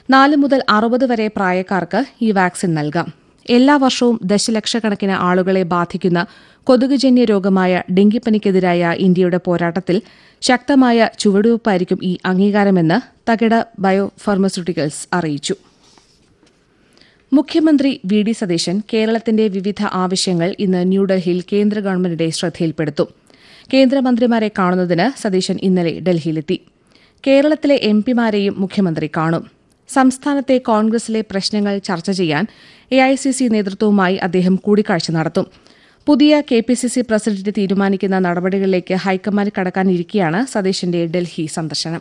നാല് മുതൽ അറുപത് വരെ പ്രായക്കാർക്ക് ഈ വാക്സിൻ നൽകാം എല്ലാ വർഷവും ദശലക്ഷക്കണക്കിന് ആളുകളെ ബാധിക്കുന്ന കൊതുകുജന്യ രോഗമായ ഡെങ്കിപ്പനിക്കെതിരായ ഇന്ത്യയുടെ പോരാട്ടത്തിൽ ശക്തമായ ചുവടുവയ്പ്പായിരിക്കും ഈ അംഗീകാരമെന്ന് തകിട ബയോ ഫാർമസ്യൂട്ടിക്കൽസ് അറിയിച്ചു മുഖ്യമന്ത്രി വി ഡി സതീശൻ കേരളത്തിന്റെ വിവിധ ആവശ്യങ്ങൾ ഇന്ന് ന്യൂഡൽഹിയിൽ കേന്ദ്ര ഗവൺമെന്റിന്റെ ശ്രദ്ധയിൽപ്പെടുത്തും കേന്ദ്രമന്ത്രിമാരെ കാണുന്നതിന് സതീശൻ ഇന്നലെ ഡൽഹിയിലെത്തി കേരളത്തിലെ എം പിമാരെയും മുഖ്യമന്ത്രി കാണും സംസ്ഥാനത്തെ കോൺഗ്രസിലെ പ്രശ്നങ്ങൾ ചർച്ച ചെയ്യാൻ എ ഐ സി സി നേതൃത്വവുമായി അദ്ദേഹം കൂടിക്കാഴ്ച നടത്തും പുതിയ K P C C president തീരുമാനിക്കുന്ന നടപടികളിലേക്ക് ഹൈക്കമാൻഡ് കടക്കാനിരിക്കെയാണ് സതീശന്റെ ഡൽഹി സന്ദർശനം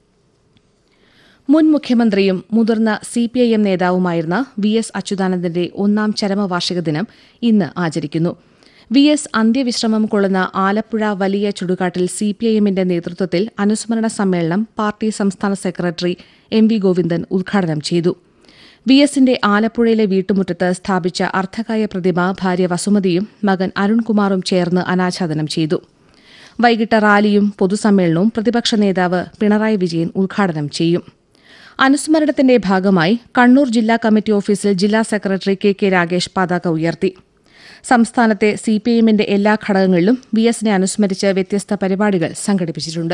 മുൻ മുഖ്യമന്ത്രിയും മുതിർന്ന സിപിഐഎം നേതാവുമായിരുന്ന വി എസ് അച്യുതാനന്ദന്റെ ഒന്നാം ചരമവാർഷിക ദിനം ഇന്ന് ആചരിക്കുന്നു വി എസ് അന്ത്യവിശ്രമം കൊള്ളുന്ന ആലപ്പുഴ വലിയ ചുടുകാട്ടിൽ സിപിഐഎമ്മിന്റെ നേതൃത്വത്തിൽ അനുസ്മരണ സമ്മേളനം പാർട്ടി സംസ്ഥാന സെക്രട്ടറി എം വി ഗോവിന്ദൻ ഉദ്ഘാടനം ചെയ്തു വി എസിന്റെ ആലപ്പുഴയിലെ വീട്ടുമുറ്റത്ത് സ്ഥാപിച്ച അർദ്ധകായ പ്രതിമ ഭാര്യ വസുമതിയും മകൻ അരുൺകുമാറും ചേർന്ന് അനാച്ഛാദനം ചെയ്തു വൈകിട്ട് റാലിയും പൊതുസമ്മേളനവും പ്രതിപക്ഷ നേതാവ് പിണറായി വിജയൻ ഉദ്ഘാടനം ചെയ്യും അനുസ്മരണത്തിന്റെ ഭാഗമായി കണ്ണൂർ ജില്ലാ കമ്മിറ്റി ഓഫീസിൽ ജില്ലാ സെക്രട്ടറി കെ കെ രാഗേഷ് പതാക ഉയർത്തി സംസ്ഥാനത്തെ സിപിഐഎമ്മിന്റെ എല്ലാ ഘടകങ്ങളിലും വി എസിനെ അനുസ്മരിച്ച് വ്യത്യസ്ത പരിപാടികൾ സംഘടിപ്പിച്ചിട്ടുണ്ട്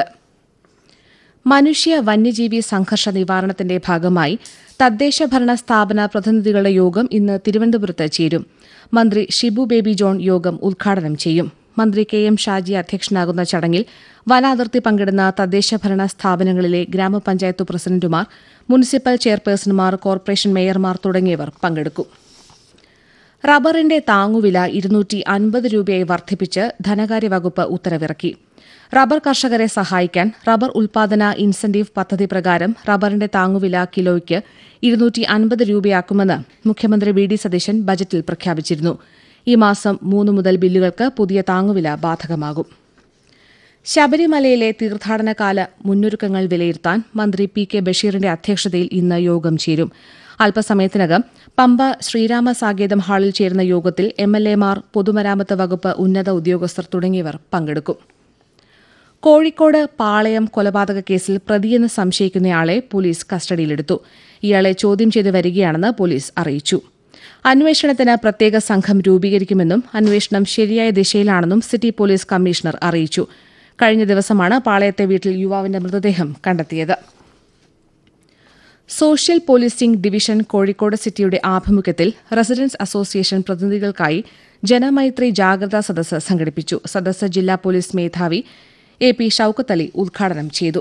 മനുഷ്യ വന്യജീവി സംഘർഷ നിവാരണത്തിന്റെ ഭാഗമായി തദ്ദേശ ഭരണ സ്ഥാപന പ്രതിനിധികളുടെ യോഗം ഇന്ന് തിരുവനന്തപുരത്ത് ചേരും മന്ത്രി ഷിബു ബേബി ജോൺ യോഗം ഉദ്ഘാടനം ചെയ്യും മന്ത്രി കെ എം ഷാജി അധ്യക്ഷനാകുന്ന ചടങ്ങിൽ വനാതിർത്തി പങ്കിടുന്ന തദ്ദേശ ഭരണ സ്ഥാപനങ്ങളിലെ ഗ്രാമപഞ്ചായത്ത് പ്രസിഡന്റുമാർ മുനിസിപ്പൽ ചെയർപേഴ്സൺമാർ കോർപ്പറേഷൻ മേയർമാർ തുടങ്ങിയവർ പങ്കെടുക്കും റബ്ബറിന്റെ താങ്ങുവില ഇരുന്നൂറ്റി അൻപത് രൂപയായി വർദ്ധിപ്പിച്ച് ധനകാര്യ വകുപ്പ് ഉത്തരവിറക്കി റബ്ബർ കർഷകരെ സഹായിക്കാൻ റബ്ബർ ഉൽപാദന ഇൻസെന്റീവ് പദ്ധതി പ്രകാരം റബ്ബറിന്റെ താങ്ങുവില കിലോയ്ക്ക് ഇരുന്നൂറ്റി അൻപത് രൂപയാക്കുമെന്ന് മുഖ്യമന്ത്രി വി ഡി സതീശൻ ബജറ്റിൽ പ്രഖ്യാപിച്ചിരുന്നു ഈ മാസം മൂന്ന് മുതൽ ബില്ലുകൾക്ക് പുതിയ താങ്ങുവില ബാധകമാകും ശബരിമലയിലെ തീർത്ഥാടനകാല മുന്നൊരുക്കങ്ങൾ വിലയിരുത്താൻ മന്ത്രി പി കെ ബഷീറിന്റെ അധ്യക്ഷതയിൽ ഇന്ന് യോഗം ചേരും അല്പസമയത്തിനകം പമ്പ ശ്രീരാമ സാകേതം ഹാളിൽ ചേരുന്ന യോഗത്തിൽ എം എൽ എമാർ പൊതുമരാമത്ത് വകുപ്പ് ഉന്നത ഉദ്യോഗസ്ഥർ തുടങ്ങിയവർ പങ്കെടുക്കും കോഴിക്കോട് പാളയം കൊലപാതക കേസിൽ പ്രതിയെന്ന് സംശയിക്കുന്നയാളെ പോലീസ് കസ്റ്റഡിയിലെടുത്തു ഇയാളെ ചോദ്യം ചെയ്ത് വരികയാണെന്ന് പോലീസ് അറിയിച്ചു അന്വേഷണത്തിന് പ്രത്യേക സംഘം രൂപീകരിക്കുമെന്നും അന്വേഷണം ശരിയായ ദിശയിലാണെന്നും സിറ്റി പോലീസ് കമ്മീഷണർ അറിയിച്ചു കഴിഞ്ഞ ദിവസമാണ് പാളയത്തെ വീട്ടിൽ യുവാവിന്റെ മൃതദേഹം കണ്ടെത്തിയത് സോഷ്യൽ പോലീസിംഗ് ഡിവിഷൻ കോഴിക്കോട് സിറ്റിയുടെ ആഭിമുഖ്യത്തിൽ റെസിഡൻസ് അസോസിയേഷൻ പ്രതിനിധികൾക്കായി ജനമൈത്രി ജാഗ്രതാ സദസ്സ് സംഘടിപ്പിച്ചു സദസ്സ് ജില്ലാ പോലീസ് മേധാവി എ പി ഷൌക്കത്ത് അലി ഉദ്ഘാടനം ചെയ്തു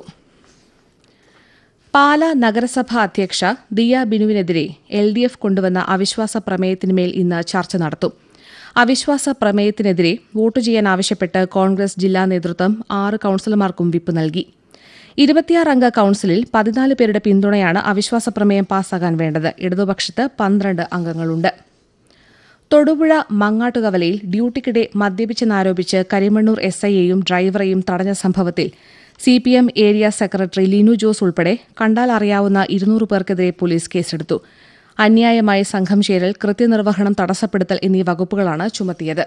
പാല നഗരസഭ അധ്യക്ഷ ദിയ ബിനുവിനെതിരെ എൽ ഡി എഫ് കൊണ്ടുവന്ന അവിശ്വാസ പ്രമേയത്തിന്മേൽ ഇന്ന് ചർച്ച നടത്തും അവിശ്വാസ പ്രമേയത്തിനെതിരെ വോട്ട് ചെയ്യാൻ ആവശ്യപ്പെട്ട് കോൺഗ്രസ് ജില്ലാ നേതൃത്വം ആറ് കൌൺസിലർമാർക്കും വിപ്പ് നൽകി ഇരുപത്തിയാറംഗ കൌൺസിലിൽ പതിനാല് പേരുടെ പിന്തുണയാണ് അവിശ്വാസ പ്രമേയം പാസ്സാകാൻ വേണ്ടത് ഇടതുപക്ഷത്ത് പന്ത്രണ്ട് അംഗങ്ങളുണ്ട് തൊടുപുഴ മങ്ങാട്ടുകവലയിൽ ഡ്യൂട്ടിക്കിടെ മദ്യപിച്ചെന്നാരോപിച്ച് കരിമണ്ണൂർ എസ് ഐയെയും ഡ്രൈവറെയും തടഞ്ഞ സംഭവത്തിൽ CPM area secretary Linu Jose ഉൾപ്പെടെ കണ്ടാൽ അറിയാവുന്ന ഇരുന്നൂറ് പേർക്കെതിരെ പോലീസ് കേസെടുത്തു അന്യായമായി സംഘം ചേരൽ കൃത്യനിർവഹണം തടസ്സപ്പെടുത്തൽ എന്നീ വകുപ്പുകളാണ് ചുമത്തിയത്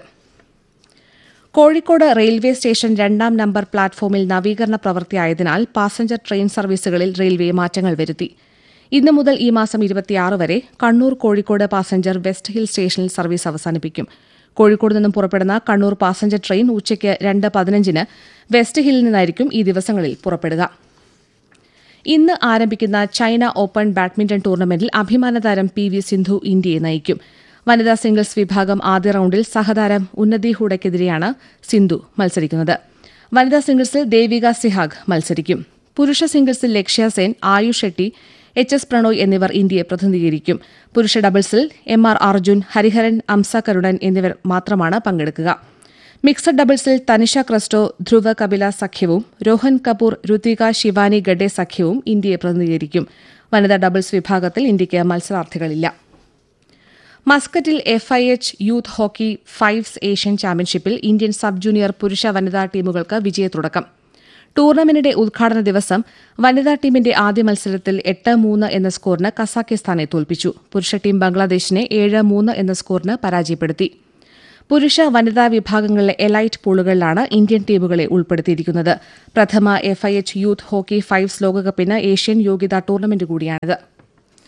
കോഴിക്കോട് റെയിൽവേ സ്റ്റേഷൻ രണ്ടാം നമ്പർ പ്ലാറ്റ്ഫോമിൽ നവീകരണ പ്രവൃത്തിയായതിനാൽ പാസഞ്ചർ ട്രെയിൻ സർവീസുകളിൽ റെയിൽവേ മാറ്റങ്ങൾ വരുത്തി ഇന്നു മുതൽ ഈ മാസം ഇരുപത്തിയാറ് വരെ കണ്ണൂർ കോഴിക്കോട് പാസഞ്ചർ വെസ്റ്റ് ഹിൽ സ്റ്റേഷനിൽ സർവീസ് അവസാനിപ്പിക്കും കോഴിക്കോട് നിന്നും പുറപ്പെടുന്ന കണ്ണൂർ പാസഞ്ചർ ട്രെയിൻ ഉച്ചയ്ക്ക് രണ്ട് പതിനഞ്ചിന് വെസ്റ്റ് ഹില്ലിൽ നിന്നായിരിക്കും ഈ ദിവസങ്ങളിൽ പുറപ്പെടുക ഇന്ന് ആരംഭിക്കുന്ന ചൈന ഓപ്പൺ ബാഡ്മിന്റൺ ടൂർണമെന്റിൽ അഭിമാനതാരം പി വി സിന്ധു ഇന്ത്യയെ നയിക്കും വനിതാ സിംഗിൾസ് വിഭാഗം ആദ്യ റൌണ്ടിൽ സഹതാരം ഉന്നതി ഹൂഡയ്ക്കെതിരെയാണ് സിന്ധു മത്സരിക്കുന്നത് വനിതാ സിംഗിൾസിൽ ദേവിക സിഹാഗ് മത്സരിക്കും പുരുഷ സിംഗിൾസിൽ ലക്ഷ്യ സെൻ ആയുഷ് ഷെട്ടി എച്ച് എസ് പ്രണോയ് എന്നിവർ ഇന്ത്യയെ പ്രതിനിധീകരിക്കും പുരുഷ ഡബിൾസിൽ എം ആർ അർജുൻ ഹരിഹരൻ അംസ കരുണൻ എന്നിവർ മാത്രമാണ് പങ്കെടുക്കുക മിക്സഡ് ഡബിൾസിൽ തനിഷ ക്രസ്റ്റോ ധ്രുവ കപില സഖ്യവും രോഹൻ കപൂർ ഋത്വിക ശിവാനി ഗഡെ സഖ്യവും ഇന്ത്യയെ പ്രതിനിധീകരിക്കും വനിതാ ഡബിൾസ് വിഭാഗത്തിൽ ഇന്ത്യയ്ക്ക് മത്സരാർത്ഥികളില്ല മസ്കറ്റിൽ F I H youth hockey fives Asian ചാമ്പ്യൻഷിപ്പിൽ ഇന്ത്യൻ സബ് ജൂനിയർ പുരുഷ വനിതാ ടീമുകൾക്ക് വിജയത്തുടക്കം ടൂർണമെന്റിന്റെ ഉദ്ഘാടന ദിവസം വനിതാ ടീമിന്റെ ആദ്യ മത്സരത്തിൽ എട്ട് മൂന്ന് എന്ന സ്കോറിന് കസാക്കിസ്ഥാനെ തോൽപ്പിച്ചു പുരുഷ ടീം ബംഗ്ലാദേശിനെ ഏഴ് മൂന്ന് എന്ന സ്കോറിന് പരാജയപ്പെടുത്തി പുരുഷ വനിതാ വിഭാഗങ്ങളിലെ എലൈറ്റ് പൂളുകളിലാണ് ഇന്ത്യൻ ടീമുകളെ ഉൾപ്പെടുത്തിയിരിക്കുന്നത് പ്രഥമ F I H youth hockey fives ലോകകപ്പിന് ഏഷ്യൻ യോഗ്യതാ ടൂർണമെന്റ് കൂടിയാണിത്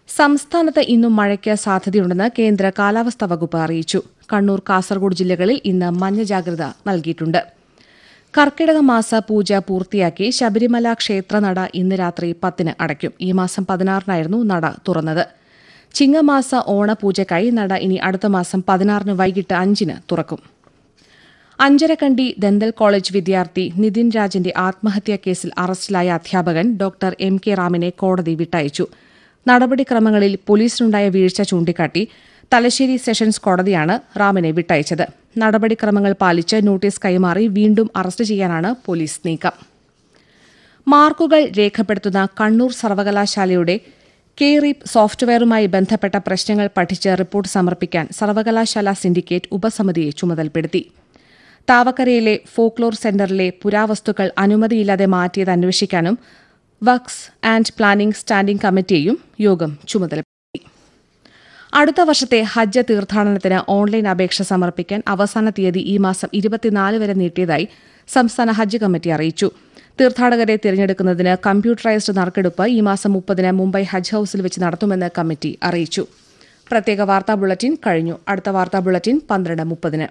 സംസ്ഥാനത്ത് ഇന്നും മഴയ്ക്ക് സാധ്യതയുണ്ടെന്ന് കേന്ദ്ര കാലാവസ്ഥാ വകുപ്പ് അറിയിച്ചു കണ്ണൂർ കാസർഗോഡ് ജില്ലകളിൽ ഇന്ന് മഞ്ഞ ജാഗ്രത നൽകിയിട്ടുണ്ട് കർക്കിടക മാസ പൂജ പൂർത്തിയാക്കി ശബരിമല ക്ഷേത്രനട ഇന്ന് രാത്രി പത്തിന് അടയ്ക്കും ഈ മാസം പതിനാറിനായിരുന്നു നട തുറന്നത് ചിങ്ങമാസ ഓണപൂജയ്ക്കായി നട ഇനി അടുത്ത മാസം പതിനാറിന് വൈകിട്ട് അഞ്ചിന് തുറക്കും അഞ്ചരക്കണ്ടി ദന്തൽ കോളേജ് വിദ്യാർത്ഥി നിതിൻ രാജിന്റെ ആത്മഹത്യാ കേസിൽ അറസ്റ്റിലായ അധ്യാപകൻ ഡോക്ടർ എം കെ റാമിനെ കോടതി വിട്ടയച്ചു നടപടിക്രമങ്ങളിൽ പോലീസിനുണ്ടായ വീഴ്ച ചൂണ്ടിക്കാട്ടി തലശ്ശേരി സെഷൻസ് കോടതിയാണ് റാമിനെ വിട്ടയച്ചത് നടപടിക്രമങ്ങൾ പാലിച്ച് നോട്ടീസ് കൈമാറി വീണ്ടും അറസ്റ്റ് ചെയ്യാനാണ് പോലീസ് നീക്കം മാർക്കുകൾ രേഖപ്പെടുത്തുന്ന കണ്ണൂർ സർവകലാശാലയുടെ കെ റീപ് സോഫ്റ്റ്വെയറുമായി ബന്ധപ്പെട്ട പ്രശ്നങ്ങൾ പഠിച്ച് റിപ്പോർട്ട് സമർപ്പിക്കാൻ സർവകലാശാല സിൻഡിക്കേറ്റ് ഉപസമിതിയെ ചുമതലപ്പെടുത്തി താവക്കരയിലെ ഫോക്ലോർ സെന്ററിലെ പുരാവസ്തുക്കൾ അനുമതിയില്ലാതെ മാറ്റിയത് അന്വേഷിക്കാനും വക്സ് ആൻഡ് പ്ലാനിംഗ് സ്റ്റാൻഡിംഗ് കമ്മിറ്റിയെയും യോഗം ചുമതലപ്പെടുത്തി അടുത്ത വർഷത്തെ ഹജ്ജ് തീർത്ഥാടനത്തിന് ഓൺലൈൻ അപേക്ഷ സമർപ്പിക്കാൻ അവസാന തീയതി ഈ മാസം ഇരുപത്തിനാല് വരെ നീട്ടിയതായി സംസ്ഥാന ഹജ്ജ് കമ്മിറ്റി അറിയിച്ചു തീർത്ഥാടകരെ തിരഞ്ഞെടുക്കുന്നതിന് കമ്പ്യൂട്ടറൈസ്ഡ് നറുക്കെടുപ്പ് ഈ മാസം മുപ്പതിന് മുംബൈ ഹജ്ജ് ഹൌസിൽ വെച്ച് നടത്തുമെന്ന് കമ്മിറ്റി അറിയിച്ചു പ്രത്യേക വാർത്താ ബുള്ളറ്റിൻ കഴിഞ്ഞു അടുത്ത വാർത്താ ബുള്ളറ്റിൻ പന്ത്രണ്ട് മുപ്പതിന്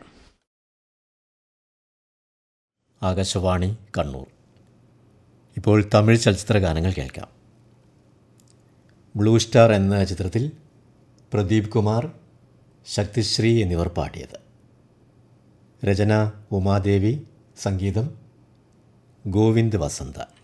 ആകാശവാണി കണ്ണൂർ ഇപ്പോൾ തമിഴ് ചലച്ചിത്ര ഗാനങ്ങൾ കേൾക്കാം ബ്ലൂ സ്റ്റാർ എന്ന ചിത്രത്തിൽ പ്രദീപ് കുമാർ ശക്തിശ്രീ എന്നിവർ പാടിയത് രചന ഉമാദേവി സംഗീതം ഗോവിന്ദ് വസന്ത